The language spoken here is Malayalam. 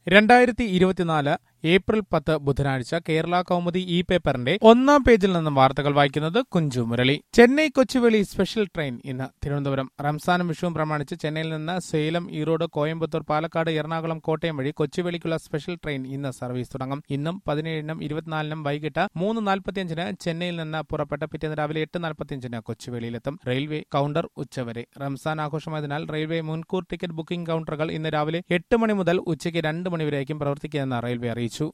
രണ്ടായിരത്തി ഇരുപത്തിനാല് ഏപ്രിൽ പത്ത് ബുധനാഴ്ച കേരള കൗമുദി ഇ പേപ്പറിന്റെ ഒന്നാം പേജിൽ നിന്നും വാർത്തകൾ വായിക്കുന്നത് കുഞ്ചു മുരളി ചെന്നൈ കൊച്ചുവേളി സ്പെഷ്യൽ ട്രെയിൻ ഇന്ന് തിരുവനന്തപുരം റംസാനും വിഷുവും പ്രമാണിച്ച് ചെന്നൈയിൽ നിന്ന് സേലം ഈറോഡ് കോയമ്പത്തൂർ പാലക്കാട് എറണാകുളം കോട്ടയം വഴി കൊച്ചുവേളിക്കുള്ള സ്പെഷ്യൽ ട്രെയിൻ ഇന്ന് സർവീസ് തുടങ്ങും ഇന്നും പതിനേഴിനും ഇരുപത്തിനാലിനും വൈകിട്ട് മൂന്ന് നാൽപ്പത്തിയഞ്ചിന് ചെന്നൈയിൽ നിന്ന് പുറപ്പെട്ട പിറ്റേന്ന് രാവിലെ എട്ട് നാൽപ്പത്തിയഞ്ചിന് കൊച്ചുവേളിയിലെത്തും റെയിൽവേ കൌണ്ടർ ഉച്ചവരെ റംസാൻ ആഘോഷമായതിനാൽ റെയിൽവേ മുൻകൂർ ടിക്കറ്റ് ബുക്കിംഗ് കൌണ്ടറുകൾ ഇന്ന് രാവിലെ എട്ട് മണി മുതൽ ഉച്ചയ്ക്ക് രണ്ട് മണിവരേക്കും പ്രവർത്തിക്കുകയെന്ന് റെയിൽവേ അറിയിച്ചു